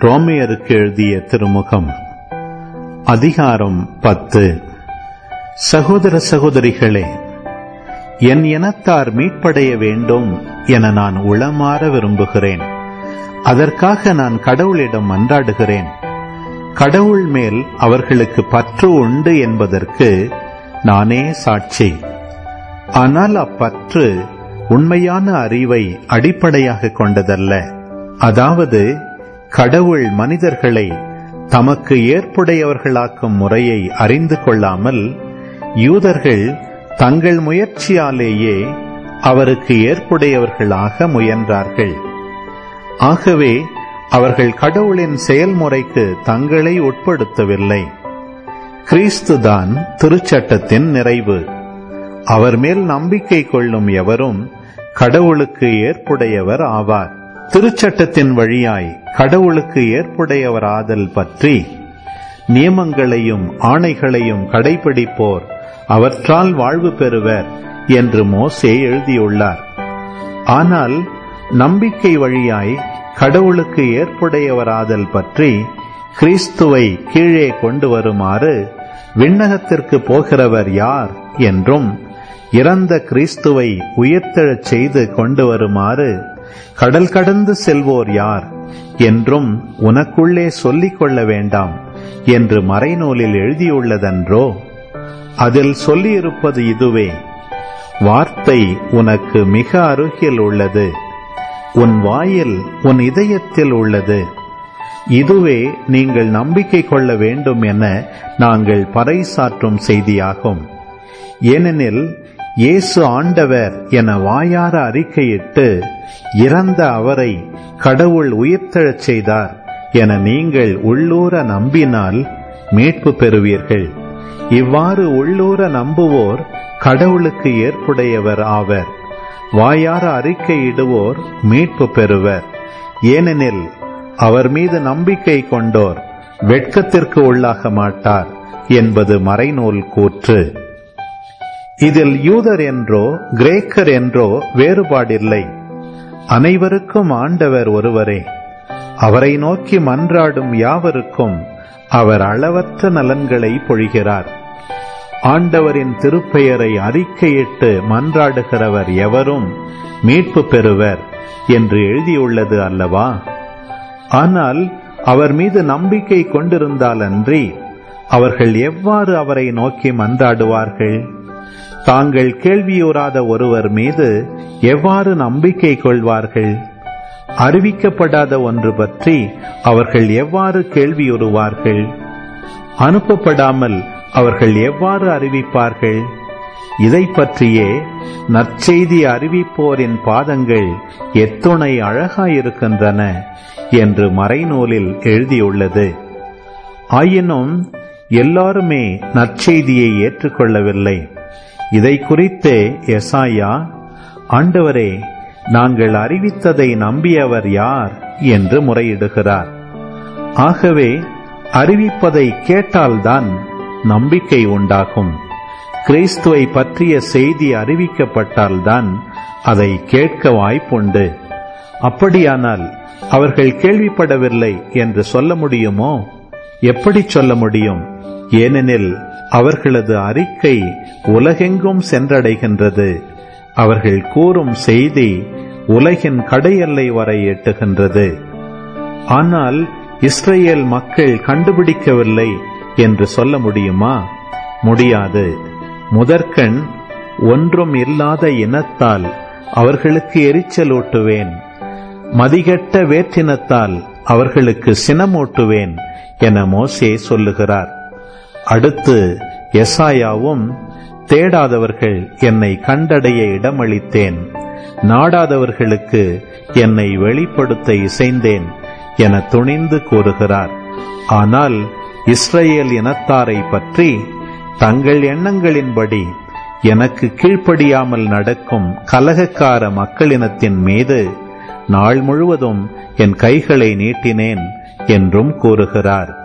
ரோமியருக்கு எழுதிய திருமுகம் அதிகாரம் பத்து சகோதர சகோதரிகளே என் இனத்தார் மீட்படைய வேண்டும் என நான் உளமாற விரும்புகிறேன் அதற்காக நான் கடவுளிடம் மன்றாடுகிறேன் கடவுள் மேல் அவர்களுக்கு பற்று உண்டு என்பதற்கு நானே சாட்சி ஆனால் அப்பற்று உண்மையான அறிவை அடிப்படையாக கொண்டதல்ல அதாவது கடவுள் மனிதர்களை தமக்கு ஏற்புடையவர்களாக்கும் முறையை அறிந்து கொள்ளாமல் யூதர்கள் தங்கள் முயற்சியாலேயே அவருக்கு ஏற்புடையவர்களாக முயன்றார்கள் ஆகவே அவர்கள் கடவுளின் செயல்முறைக்கு தங்களை உட்படுத்தவில்லை கிறிஸ்துதான் திருச்சட்டத்தின் நிறைவு அவர் மேல் நம்பிக்கை கொள்ளும் எவரும் கடவுளுக்கு ஏற்புடையவர் ஆவார் திருச்சட்டத்தின் வழியாய் கடவுளுக்கு ஏற்புடையவர் ஆதல் பற்றி நியமங்களையும் ஆணைகளையும் கடைபிடிப்போர் அவற்றால் வாழ்வு பெறுவர் என்று மோசே எழுதியுள்ளார் ஆனால் நம்பிக்கை வழியாய் கடவுளுக்கு ஏற்புடையவராதல் பற்றி கிறிஸ்துவை கீழே கொண்டு வருமாறு விண்ணகத்திற்கு போகிறவர் யார் என்றும் இறந்த கிறிஸ்துவை உயிர்த்தெழச் செய்து கொண்டு வருமாறு கடல் கடந்து செல்வோர் யார் என்றும் உனக்குள்ளே சொல்லிக் கொள்ள வேண்டாம் என்று மறைநூலில் எழுதியுள்ளதன்றோ அதில் சொல்லியிருப்பது இதுவே வார்த்தை உனக்கு மிக அருகில் உள்ளது உன் வாயில் உன் இதயத்தில் உள்ளது இதுவே நீங்கள் நம்பிக்கை கொள்ள வேண்டும் என நாங்கள் பறைசாற்றும் செய்தியாகும் ஏனெனில் இயேசு ஆண்டவர் என வாயார அறிக்கையிட்டு இறந்த அவரை கடவுள் உயிர்த்தெழச் செய்தார் என நீங்கள் உள்ளூர நம்பினால் மீட்பு பெறுவீர்கள் இவ்வாறு உள்ளூர நம்புவோர் கடவுளுக்கு ஏற்புடையவர் ஆவர் வாயார அறிக்கையிடுவோர் மீட்பு பெறுவர் ஏனெனில் அவர் மீது நம்பிக்கை கொண்டோர் வெட்கத்திற்கு உள்ளாக மாட்டார் என்பது மறைநூல் கூற்று இதில் யூதர் என்றோ கிரேக்கர் என்றோ வேறுபாடில்லை அனைவருக்கும் ஆண்டவர் ஒருவரே அவரை நோக்கி மன்றாடும் யாவருக்கும் அவர் அளவற்ற நலன்களை பொழிகிறார் ஆண்டவரின் திருப்பெயரை அறிக்கையிட்டு மன்றாடுகிறவர் எவரும் மீட்பு பெறுவர் என்று எழுதியுள்ளது அல்லவா ஆனால் அவர் மீது நம்பிக்கை கொண்டிருந்தாலன்றி அவர்கள் எவ்வாறு அவரை நோக்கி மன்றாடுவார்கள் தாங்கள் கேள்வியுறாத ஒருவர் மீது எவ்வாறு நம்பிக்கை கொள்வார்கள் அறிவிக்கப்படாத ஒன்று பற்றி அவர்கள் எவ்வாறு கேள்வியுறுவார்கள் அனுப்பப்படாமல் அவர்கள் எவ்வாறு அறிவிப்பார்கள் இதை பற்றியே நற்செய்தி அறிவிப்போரின் பாதங்கள் எத்துணை அழகாயிருக்கின்றன என்று மறைநூலில் எழுதியுள்ளது ஆயினும் எல்லாருமே நற்செய்தியை ஏற்றுக்கொள்ளவில்லை இதை குறித்தே எசாயா ஆண்டவரே நாங்கள் அறிவித்ததை நம்பியவர் யார் என்று முறையிடுகிறார் ஆகவே அறிவிப்பதை கேட்டால்தான் நம்பிக்கை உண்டாகும் கிறிஸ்துவை பற்றிய செய்தி அறிவிக்கப்பட்டால்தான் அதை கேட்க வாய்ப்புண்டு அப்படியானால் அவர்கள் கேள்விப்படவில்லை என்று சொல்ல முடியுமோ எப்படி சொல்ல முடியும் ஏனெனில் அவர்களது அறிக்கை உலகெங்கும் சென்றடைகின்றது அவர்கள் கூறும் செய்தி உலகின் கடையெல்லை வரை எட்டுகின்றது ஆனால் இஸ்ரேல் மக்கள் கண்டுபிடிக்கவில்லை என்று சொல்ல முடியுமா முடியாது முதற்கண் ஒன்றும் இல்லாத இனத்தால் அவர்களுக்கு எரிச்சலூட்டுவேன் மதிகெட்ட வேற்றினத்தால் அவர்களுக்கு சினமூட்டுவேன் என மோசே சொல்லுகிறார் அடுத்து எசாயாவும் தேடாதவர்கள் என்னை கண்டடைய இடமளித்தேன் நாடாதவர்களுக்கு என்னை வெளிப்படுத்த இசைந்தேன் என துணிந்து கூறுகிறார் ஆனால் இஸ்ரேல் இனத்தாரை பற்றி தங்கள் எண்ணங்களின்படி எனக்கு கீழ்ப்படியாமல் நடக்கும் கலகக்கார மக்களினத்தின் மீது நாள் முழுவதும் என் கைகளை நீட்டினேன் என்றும் கூறுகிறார்